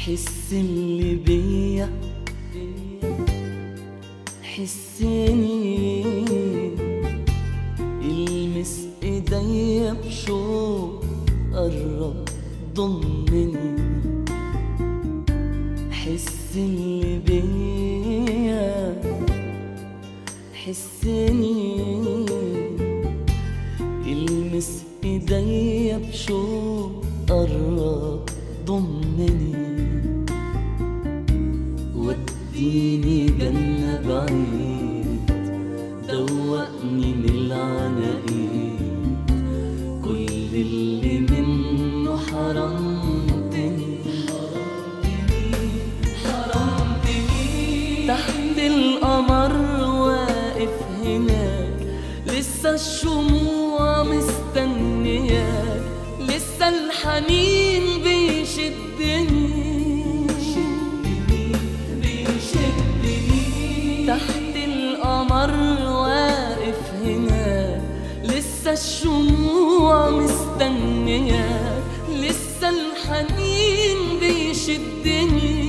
حس اللي بيا حسني المس ايديا بشوق قرب ضمني حس اللي بيا حسني المس ايديا بشوق قرب ضمني وديني جنة بعيد دوقني من العناقيد كل اللي منه حرمتني حرمتني تحت القمر واقف هناك لسه الشموع مستنياك لسه الحنين بيشدني تحت القمر واقف هناك لسه الشموع مستنياك لسه الحنين بيشدني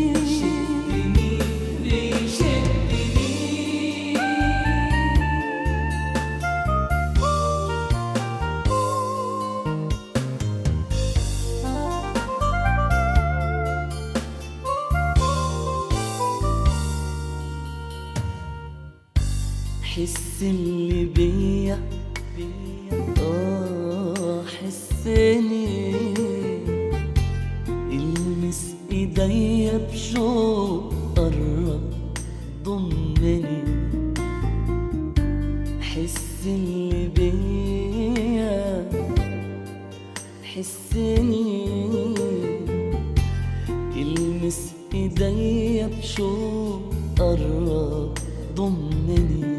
حس اللي بيا اه حسني المس ايديا بشوق قرب ضمني حس اللي بيا حسني المس ايديا بشوق قرب ضمني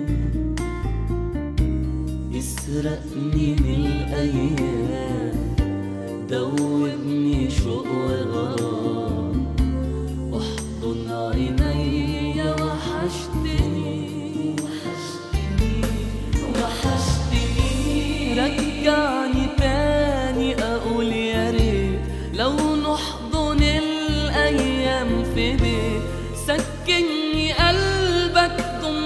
يسرقني من الأيام دوبني شوق وغرام احضن عيني وحشتني وحشتني وحشتني رجعني تاني أقول يا ريت لو نحضن الأيام في بيت سكني قلبك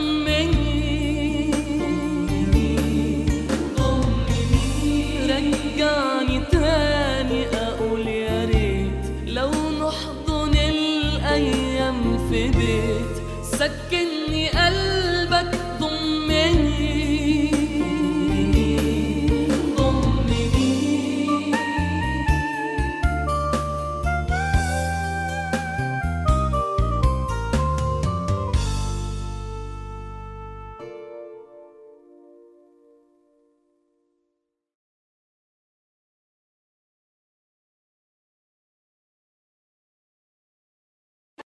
ضمني رجعني تاني اقول يا ريت لو نحضن الايام في بيت سكن